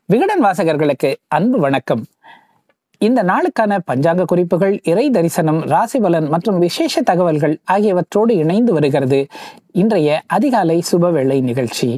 விகடன் வாசகர்களுக்கு அன்பு வணக்கம் இந்த நாளுக்கான பஞ்சாங்க குறிப்புகள் இறை தரிசனம் ராசி பலன் மற்றும் விசேஷ தகவல்கள் ஆகியவற்றோடு இணைந்து வருகிறது இன்றைய அதிகாலை சுபவேளை நிகழ்ச்சி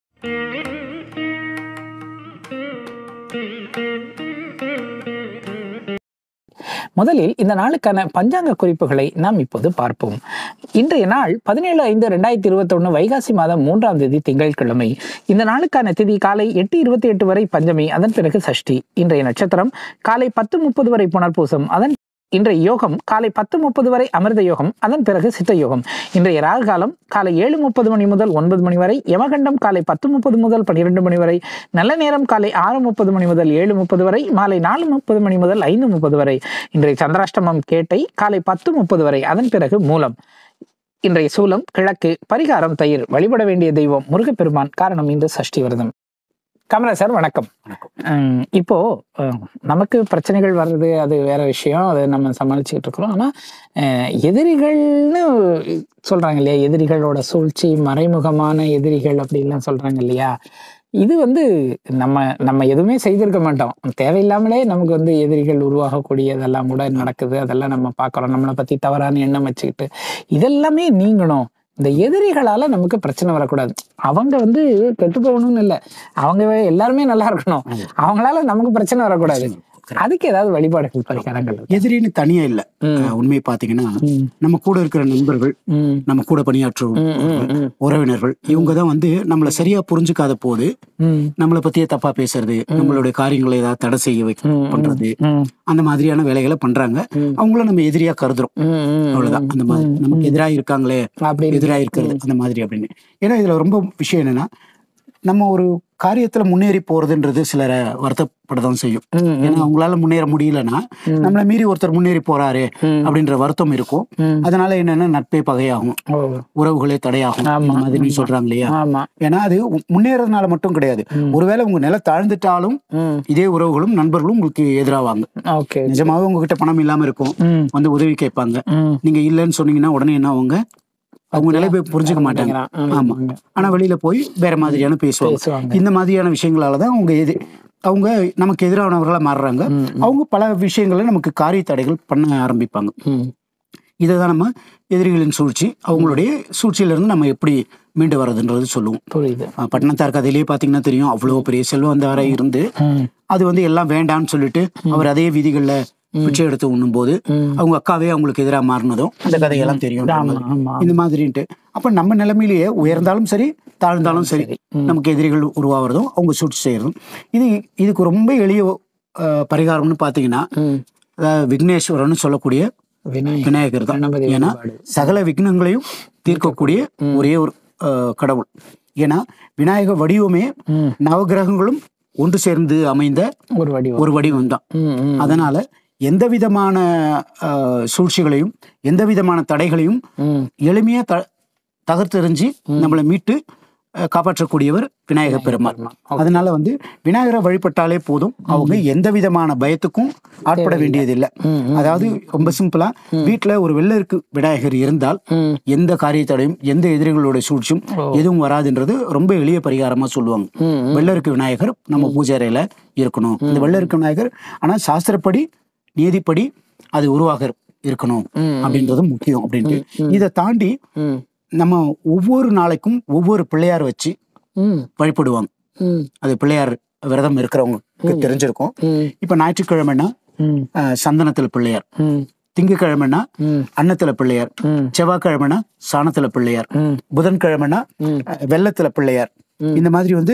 முதலில் இந்த நாளுக்கான பஞ்சாங்க குறிப்புகளை நாம் இப்போது பார்ப்போம் இன்றைய நாள் பதினேழு ஐந்து ரெண்டாயிரத்தி இருபத்தொன்னு வைகாசி மாதம் மூன்றாம் தேதி திங்கட்கிழமை இந்த நாளுக்கான திதி காலை எட்டு இருபத்தி எட்டு வரை பஞ்சமி அதன் பிறகு சஷ்டி இன்றைய நட்சத்திரம் காலை பத்து முப்பது வரை புனர்பூசம் அதன் இன்றைய யோகம் காலை பத்து முப்பது வரை அமிர்த யோகம் அதன் பிறகு சித்த யோகம் இன்றைய ராகு காலம் காலை ஏழு முப்பது மணி முதல் ஒன்பது மணி வரை யமகண்டம் காலை பத்து முப்பது முதல் பன்னிரெண்டு மணி வரை நல்ல நேரம் காலை ஆறு முப்பது மணி முதல் ஏழு முப்பது வரை மாலை நாலு முப்பது மணி முதல் ஐந்து முப்பது வரை இன்றைய சந்திராஷ்டமம் கேட்டை காலை பத்து முப்பது வரை அதன் பிறகு மூலம் இன்றைய சூலம் கிழக்கு பரிகாரம் தயிர் வழிபட வேண்டிய தெய்வம் முருகப்பெருமான் காரணம் இன்று சஷ்டி விரதம் கமலா சார் வணக்கம் உம், இப்போ அஹ், நமக்கு பிரச்சனைகள் வர்றது அது வேற விஷயம் அதை நம்ம சமாளிச்சுக்கிட்டு இருக்கிறோம் ஆனா அஹ், எதிரிகள்னு சொல்றாங்க இல்லையா எதிரிகளோட சூழ்ச்சி மறைமுகமான எதிரிகள் அப்படின்லாம் சொல்றாங்க இல்லையா இது வந்து நம்ம நம்ம எதுவுமே செய்திருக்க மாட்டோம் தேவையில்லாமலே நமக்கு வந்து எதிரிகள் உருவாகக்கூடியதெல்லாம் கூட நடக்குது அதெல்லாம் நம்ம பார்க்குறோம் நம்மளை பத்தி தவறான எண்ணம் வச்சுக்கிட்டு இதெல்லாமே நீங்கணும் இந்த எதிரிகளால நமக்கு பிரச்சனை வரக்கூடாது அவங்க வந்து கெட்டு போகணும்னு இல்லை அவங்க எல்லாருமே நல்லா இருக்கணும் அவங்களால நமக்கு பிரச்சனை வரக்கூடாது அதுக்கு ஏதாவது வழிபாடுகள் பரிகாரங்கள் இருக்கு. எதிரின்னு தனியா இல்ல ம். அஹ் உண்மையை பாத்தீங்கன்னா ம், நம்ம கூட இருக்கிற நண்பர்கள் ம், நம்ம கூட பணியாற்றும் ம், ம், ம், உறவினர்கள் இவங்க தான் வந்து நம்மள சரியா புரிஞ்சுக்காத போது ம், நம்மளை பத்தியே தப்பா பேசுறது நம்மளுடைய காரியங்களை ஏதாவது தடை செய்ய வைக்க ம், பண்றது ம், அந்த மாதிரியான வேலைகளை பண்றாங்க ம். அவங்கள நம்ம எதிரியா கருதுறோம் ம், ம், அவ்வளவுதான் அந்த மாதிரி நமக்கு எதிரா இருக்காங்களே அப்படின்னு எதிரா இருக்கிறது அந்த மாதிரி அப்படின்னு ஏன்னா இதுல ரொம்ப விஷயம் என்னன்னா நம்ம ஒரு காரியத்துல முன்னேறி போறதுன்றது சிலரை வருத்தப்படதான் செய்யும் ம், ம், ஏன்னா அவங்களால முன்னேற முடியலன்னா நம்மள மீறி ஒருத்தர் முன்னேறி போறாரு ம். அப்படின்ற வருத்தம் இருக்கும் ம். அதனால என்னன்னா நட்பே பகையாகும் ஓ, உறவுகளே தடையாகும் ஆமா, இந்த மாதிரி நீ சொல்றாங்க இல்லையா ஆமா ஏன்னா அது உ- முன்னேறதுனால மட்டும் கிடையாது ஒருவேளை உங்க நிலை தாழ்ந்துட்டாலும் ம், இதே உறவுகளும் நண்பர்களும் உங்களுக்கு எதிராவாங்க ஓகே நிஜமாவே உங்ககிட்ட பணம் இல்லாம இருக்கும் ம், வந்து உதவி கேட்பாங்க ம். நீங்க இல்லைன்னு சொன்னீங்கன்னா உடனே என்ன அவங்க அவங்க நிலை போய் புரிஞ்சுக்க மாட்டாங்க ஆமா ஆமாங்க. ஆனா வெளியில போய் வேற மாதிரியான பேசுவாங்க பேசுவாங்க இந்த மாதிரியான விஷயங்களால தான் அவங்க எது அவங்க நமக்கு எதிரானவர்களா மாறுறாங்க அவங்க பல விஷயங்களை நமக்கு காரிய தடைகள் பண்ண ஆரம்பிப்பாங்க ம், இதை தான் நம்ம எதிரிகளின் சூழ்ச்சி அவங்களுடைய சூழ்ச்சியிலிருந்து நம்ம எப்படி மீண்டு வர்றதுன்றது சொல்லுவோம் புரியுது அஹ் பட்டினத்தார் கதையிலேயே பார்த்தீங்கன்னா தெரியும் அவ்வளோ பெரிய செல்வந்தாரா இருந்து ம், அது வந்து எல்லாம் வேண்டாம்னு சொல்லிட்டு அவர் அதே விதிகள்ல பிச்சை எடுத்து உண்ணும்போது ம். அவங்க அக்காவே அவங்களுக்கு எதிராக மாறினதும் அந்த கதையெல்லாம் தெரியும் ஆமா ஆமா இந்த மாதிரின்ட்டு அப்ப நம்ம நிலைமையிலேயே உயர்ந்தாலும் சரி தாழ்ந்தாலும் சரி நமக்கு எதிரிகள் உருவாகிறதும் அவங்க சூழ்ச்சி செய்யறதும் இது இதுக்கு ரொம்ப எளிய அஹ், பரிகாரம்னு பார்த்தீங்கன்னா ம். அஹ், விக்னேஸ்வரன் சொல்லக்கூடிய விநாயகர் விநாயகர் தான் கணபதி ஏன்னா வழிபாடு. சகல விக்னங்களையும் தீர்க்கக்கூடிய ஒரே ஒரு அஹ், கடவுள் ஏன்னா விநாயக வடிவமே ம். நவகிரகங்களும் ஒன்று சேர்ந்து அமைந்த ஒரு வடிவம் ஒரு வடிவம் தான் ம், ம், அதனால எந்த விதமான அஹ், சூழ்ச்சிகளையும் எந்த விதமான தடைகளையும் ம். எளிமையா த தகர்த்தெறிஞ்சு நம்மளை மீட்டு அஹ், காப்பாற்றக்கூடியவர் விநாயக பெருமாள் அதனால வந்து விநாயகரை வழிபட்டாலே போதும் அவங்க எந்த விதமான பயத்துக்கும் ஆட்பட வேண்டியதில்லை ம், அதாவது ரொம்ப சிம்பிளா வீட்டுல ஒரு வெள்ளருக்கு விநாயகர் இருந்தால் ம். எந்த காரியத்தடையும் எந்த எதிரிகளோட சூழ்ச்சியும் எதுவும் வராதுன்றது ரொம்ப எளிய பரிகாரமா சொல்லுவாங்க ம், வெள்ளருக்கு விநாயகர் நம்ம பூஜை அறையில இருக்கணும் இந்த வெள்ளருக்கு விநாயகர் ஆனா சாஸ்திரப்படி நீதிப்படி அது உருவாக இருக்கணும் அப்படின்றது முக்கியம் அப்படின்ட்டு இதை தாண்டி ம், நம்ம ஒவ்வொரு நாளைக்கும் ஒவ்வொரு பிள்ளையார் வச்சு ம், வழிபடுவாங்க ம், அது பிள்ளையார் விரதம் இருக்கிறவங்களுக்கு தெரிஞ்சிருக்கும் ம், இப்ப ஞாயிற்றுக்கிழமைனா ம், அஹ், சந்தனத்துல பிள்ளையார் ம், திங்கக்கிழமைனா ம், அன்னத்துல பிள்ளையார் ம். செவ்வாய்க்கிழமைனா சாணத்துல பிள்ளையார் ம். புதன்கிழமைனா அஹ், வெள்ளத்துல பிள்ளையார் இந்த மாதிரி வந்து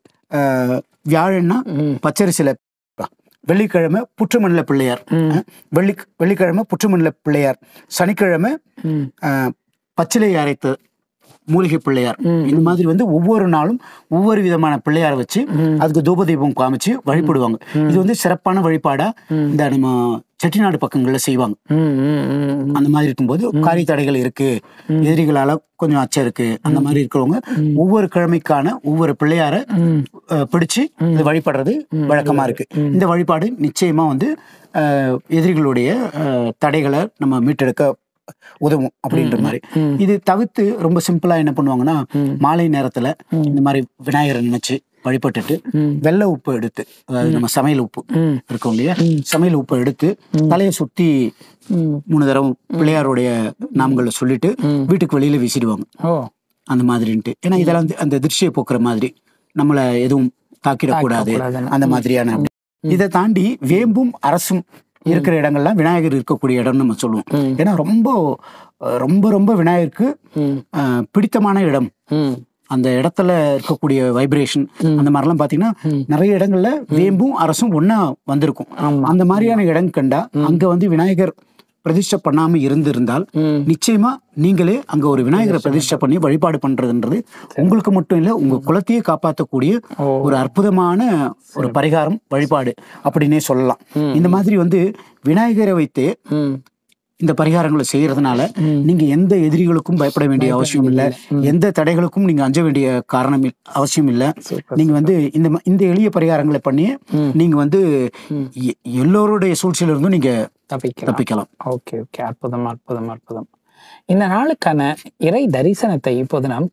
அஹ், வியாழன்னா பச்சரிசில வெள்ளிக்கிழமை புற்றுமண்ணில பிள்ளையார் அஹ், வெள்ளி வெள்ளிக்கிழமை புற்றுமண்ணில பிள்ளையார் சனிக்கிழமை ம். அஹ், பச்சிலை அரைத்த மூலிகை பிள்ளையார் இந்த மாதிரி வந்து ஒவ்வொரு நாளும் ஒவ்வொரு விதமான பிள்ளையார் வச்சு அதுக்கு தூப தீபம் காமிச்சு வழிபடுவாங்க இது வந்து சிறப்பான வழிபாடா இந்த நம்ம செட்டிநாடு பக்கங்கள்ல செய்வாங்க ம், ம், ம். அந்த மாதிரி இருக்கும்போது காரிய தடைகள் இருக்கு எதிரிகளால கொஞ்சம் அச்சம் இருக்கு அந்த மாதிரி இருக்கிறவங்க ஒவ்வொரு கிழமைக்கான ஒவ்வொரு பிள்ளையார அஹ், பிடிச்சு இது வழிபடுறது வழக்கமா இருக்கு இந்த வழிபாடு நிச்சயமா வந்து அஹ், எதிரிகளுடைய அஹ், தடைகளை நம்ம மீட்டெடுக்க உதவும் அப்படின்ற மாதிரி இது தவிர்த்து ரொம்ப சிம்பிளா என்ன பண்ணுவாங்கன்னா மாலை நேரத்துல இந்த மாதிரி விநாயகரை நினைச்சு வழிபட்டுட்டு ம். வெள்ளை உப்பு எடுத்து அதாவது நம்ம சமையல் உப்பு ம். இருக்கும் இல்லையா சமையல் உப்பை எடுத்து தலையை சுத்தி ம். மூணு தடவை பிள்ளையாருடைய நாமங்களை சொல்லிட்டு வீட்டுக்கு வெளியில வீசிடுவாங்க ஓ அந்த மாதிரின்ட்டு ஏன்னா இதெல்லாம் வந்து அந்த திருஷ்டியை போக்குற மாதிரி நம்மள எதுவும் தாக்கிடக்கூடாது தாக்கிடக்கூடாதுன்னு. அந்த மாதிரியான அப்படி. இதை தாண்டி வேம்பும் அரசும் இருக்கிற இடங்கள்லாம் விநாயகர் இருக்கக்கூடிய இடம்னு நம்ம சொல்லுவோம் ஏன்னா ரொம்ப அஹ், ரொம்ப ரொம்ப விநாயகருக்கு ம். அஹ், பிடித்தமான இடம் ம். அந்த இடத்துல இருக்கக்கூடிய வைப்ரேஷன் அந்த மாதிரிலாம் பாத்தீங்கன்னா நிறைய இடங்கள்ல வேம்பும் அரசும் ஒண்ணா வந்திருக்கும் ஆமா. அந்த மாதிரியான இடம் கண்டா அங்க வந்து விநாயகர் பிரதிஷ்டை பண்ணாம இருந்திருந்தால் ம். நிச்சயமா நீங்களே அங்க ஒரு விநாயகரை பிரதிஷ்டை பண்ணி வழிபாடு பண்றதுன்றது உங்களுக்கு மட்டும் இல்ல உங்க குலத்தையே காப்பாற்றக்கூடிய ஓ. ஒரு அற்புதமான ஒரு பரிகாரம் வழிபாடு அப்படின்னே சொல்லலாம் இந்த மாதிரி வந்து விநாயகரை வைத்து ம். இந்த பரிகாரங்களை செய்யறதுனால நீங்க எந்த எதிரிகளுக்கும் பயப்பட வேண்டிய அவசியம் இல்ல எந்த தடைகளுக்கும் நீங்க அஞ்ச வேண்டிய காரணம் இல்ல- அவசியம் இல்ல சூப்பர். நீங்க வந்து இந்த ம- இந்த எளிய பரிகாரங்களை பண்ணி நீங்க வந்து எ- எல்லோருடைய சூழ்ச்சியில இருந்தும் நீங்க தப்பிக்கலாம் தப்பிக்கலாம் ஓகே ஓகே அற்புதம் அற்புதம் அற்புதம் இந்த நாளுக்கான இறை தரிசனத்தை இப்போது நாம்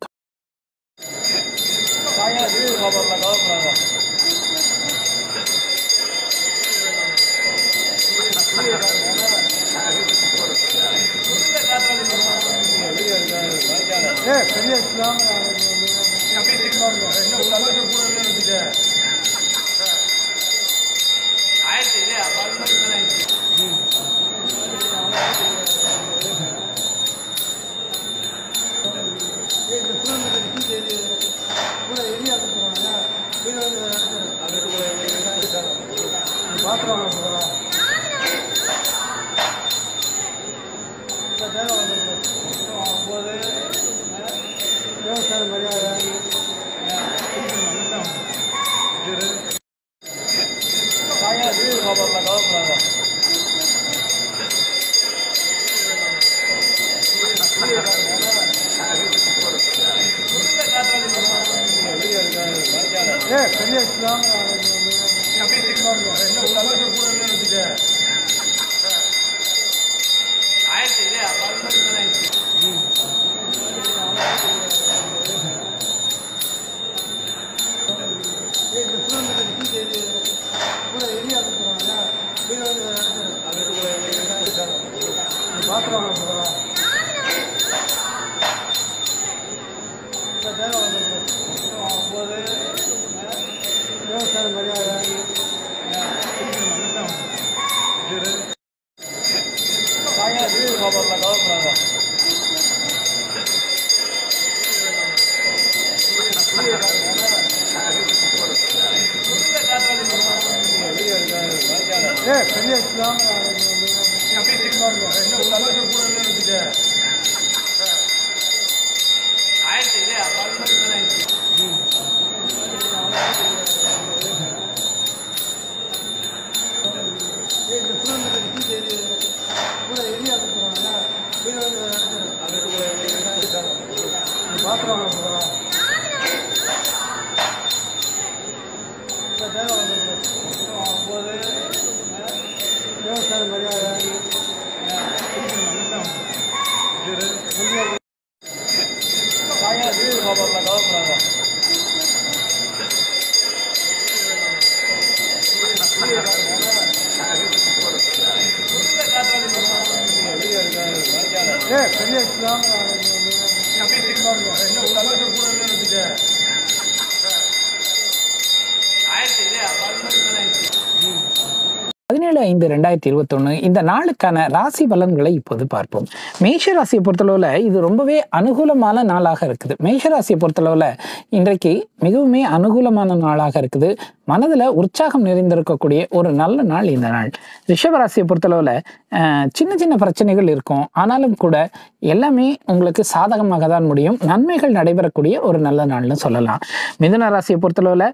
பதினேழு ஐந்து ரெண்டாயிரத்தி இருபத்தொன்னு இந்த நாளுக்கான ராசி பலன்களை இப்போது பார்ப்போம் மேஷ ராசியை பொறுத்தளவில் இது ரொம்பவே அனுகூலமான நாளாக இருக்குது மேஷ ராசியை பொறுத்தளவில் இன்றைக்கு மிகவுமே அனுகூலமான நாளாக இருக்குது மனதில் உற்சாகம் நிறைந்திருக்கக்கூடிய ஒரு நல்ல நாள் இந்த நாள் ரிஷப ராசியை பொறுத்தளவில் அஹ், சின்ன சின்ன பிரச்சனைகள் இருக்கும் ஆனாலும் கூட எல்லாமே உங்களுக்கு சாதகமாக தான் முடியும் நன்மைகள் நடைபெறக்கூடிய ஒரு நல்ல நாள்னு சொல்லலாம் மிதுன ராசியை பொறுத்தளவில்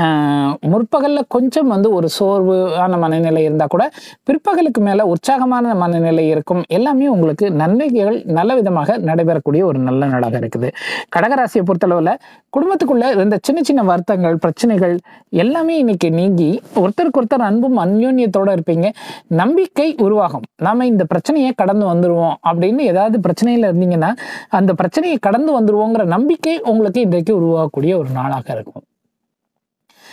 முற்பகலில் கொஞ்சம் வந்து ஒரு சோர்வான மனநிலை இருந்தால் கூட பிற்பகலுக்கு மேலே உற்சாகமான மனநிலை இருக்கும் எல்லாமே உங்களுக்கு நன்மைகள் நல்ல விதமாக நடைபெறக்கூடிய ஒரு நல்ல நாளாக இருக்குது கடகராசியை பொறுத்தளவில் குடும்பத்துக்குள்ள இருந்த சின்ன சின்ன வருத்தங்கள் பிரச்சனைகள் எல்லாமே இன்னைக்கு நீங்கி ஒருத்தருக்கு ஒருத்தர் அன்பும் அந்யோன்யத்தோட இருப்பீங்க நம்பிக்கை உருவாகும் நாம இந்த பிரச்சனையை கடந்து வந்துருவோம் அப்படின்னு ஏதாவது பிரச்சனையில இருந்தீங்கன்னா அந்த பிரச்சனையை கடந்து வந்துருவோங்கிற நம்பிக்கை உங்களுக்கு இன்றைக்கு உருவாகக்கூடிய ஒரு நாளாக இருக்கும்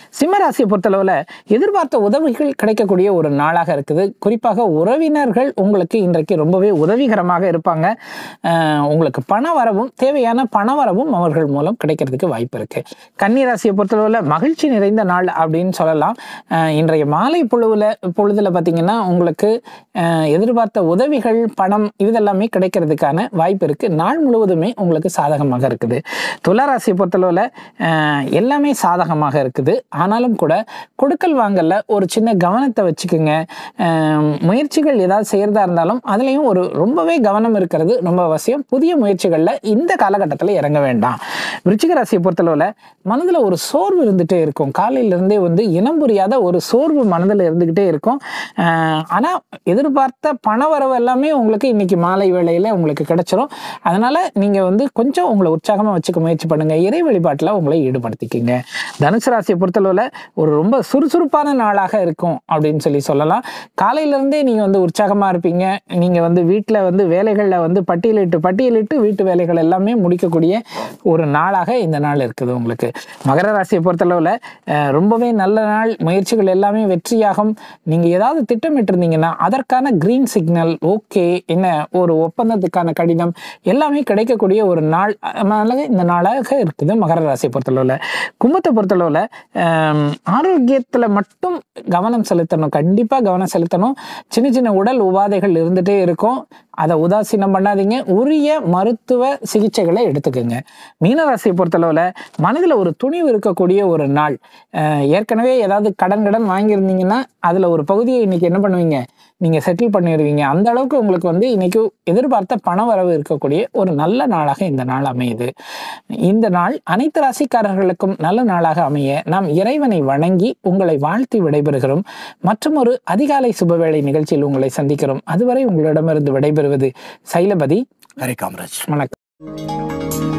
சிம்ம ராசியை பொறுத்தளவில் எதிர்பார்த்த உதவிகள் கிடைக்கக்கூடிய ஒரு நாளாக இருக்குது குறிப்பாக உறவினர்கள் உங்களுக்கு இன்றைக்கு ரொம்பவே உதவிகரமாக இருப்பாங்க அஹ் உங்களுக்கு பண வரவும் தேவையான பண வரவும் அவர்கள் மூலம் கிடைக்கிறதுக்கு வாய்ப்பு இருக்கு கன்னி ராசியை பொறுத்தளவில் மகிழ்ச்சி நிறைந்த நாள் அப்படின்னு சொல்லலாம் அஹ் இன்றைய மாலை பொழுதுல பொழுதுல பார்த்தீங்கன்னா உங்களுக்கு அஹ் எதிர்பார்த்த உதவிகள் பணம் இதெல்லாமே கிடைக்கிறதுக்கான வாய்ப்பு இருக்கு நாள் முழுவதுமே உங்களுக்கு சாதகமாக இருக்குது துளாராசியை பொறுத்தளவில் அஹ் எல்லாமே சாதகமாக இருக்குது ஆனாலும் கூட கொடுக்கல் வாங்கல்ல ஒரு சின்ன கவனத்தை வச்சுக்கோங்க அஹ் முயற்சிகள் ஏதாவது செய்யறதா இருந்தாலும் அதுலேயும் ஒரு ரொம்பவே கவனம் இருக்கிறது ரொம்ப அவசியம் புதிய முயற்சிகளில் இந்த காலகட்டத்தில் இறங்க வேண்டாம் விருச்சிக ராசியை பொறுத்தளவில் மனதில் ஒரு சோர்வு இருந்துகிட்டே இருக்கும் காலையிலேருந்தே வந்து இனம் புரியாத ஒரு சோர்வு மனதில் இருந்துக்கிட்டே இருக்கும் ஆனால் எதிர்பார்த்த பண வரவு எல்லாமே உங்களுக்கு இன்னைக்கு மாலை வேளையில் உங்களுக்கு கிடைச்சிரும் அதனால் நீங்கள் வந்து கொஞ்சம் உங்களை உற்சாகமாக வச்சுக்க முயற்சி பண்ணுங்கள் இறை வழிபாட்டில் உங்களை ஈடுபடுத்திக்கங்க தனுசு ராசியை பொறுத்தளவில் ஒரு ரொம்ப சுறுசுறுப்பான நாளாக இருக்கும் அப்படின்னு சொல்லி சொல்லலாம் காலையிலேருந்தே நீங்கள் வந்து உற்சாகமாக இருப்பீங்க நீங்கள் வந்து வீட்டில் வந்து வேலைகளில் வந்து பட்டியலிட்டு பட்டியலிட்டு வீட்டு வேலைகள் எல்லாமே முடிக்கக்கூடிய ஒரு நாளாக இந்த நாள் இருக்குது உங்களுக்கு மகர ராசியை பொறுத்தளவில் அஹ், ரொம்பவே நல்ல நாள் முயற்சிகள் எல்லாமே வெற்றியாகும் நீங்கள் ஏதாவது திட்டமிட்டிருந்தீங்கன்னா அதற்கான கிரீன் சிக்னல் ஓகே என்ன ஒரு ஒப்பந்தத்துக்கான கடிதம் எல்லாமே கிடைக்கக்கூடிய ஒரு நாள் அதனால இந்த நாளாக இருக்குது மகர ராசியை பொறுத்தளவில் கும்பத்தை பொறுத்தளவில் ஆரோக்கியத்தில் மட்டும் கவனம் செலுத்தணும் கண்டிப்பாக கவனம் செலுத்தணும் சின்ன சின்ன உடல் உபாதைகள் இருந்துகிட்டே இருக்கும் அதை உதாசீனம் பண்ணாதீங்க உரிய மருத்துவ சிகிச்சைகளை எடுத்துக்கோங்க மீனராசியை பொறுத்தளவில் மனதில் ஒரு துணிவு இருக்கக்கூடிய ஒரு நாள் அஹ் ஏற்கனவே ஏதாவது கடன் கடன் வாங்கியிருந்தீங்கன்னா அதில் ஒரு பகுதியை இன்னைக்கு என்ன பண்ணுவீங்க நீங்கள் செட்டில் பண்ணிடுவீங்க அந்த அளவுக்கு உங்களுக்கு வந்து இன்னைக்கு எதிர்பார்த்த பண வரவு இருக்கக்கூடிய ஒரு நல்ல நாளாக இந்த நாள் அமையுது இந்த நாள் அனைத்து ராசிக்காரர்களுக்கும் நல்ல நாளாக அமைய நாம் இறைவனை வணங்கி உங்களை வாழ்த்தி விடைபெறுகிறோம் மற்றும் ஒரு அதிகாலை சுபவேளை நிகழ்ச்சியில் உங்களை சந்திக்கிறோம் அதுவரை உங்களிடமிருந்து விடைபெறுவது சைலபதி ஹரி காமராஜ் வணக்கம்